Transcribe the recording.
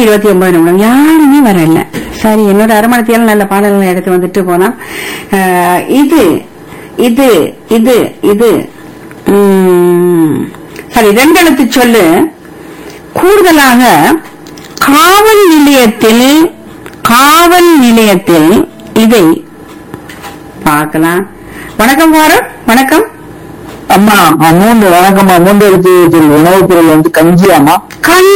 இருபத்தி ஒன்பது நிமிடம் யாருமே வரல சரி என்னோட அரமணத்தியால நல்ல பாடல்களை எடுத்து வந்துட்டு போனா அஹ், இது இது இது இது உம், சரி ரெண்டு எழுத்து சொல்லு கூடுதலாக காவல் நிலையத்தில் காவல் நிலையத்தில் இதை பார்க்கலாம் வணக்கம் வாரம் வணக்கம் அம்மா மூன்று வணக்கம்மா மூன்று எழுத்து உணவுப் பொருள் வந்து கஞ்சி அம்மா கண்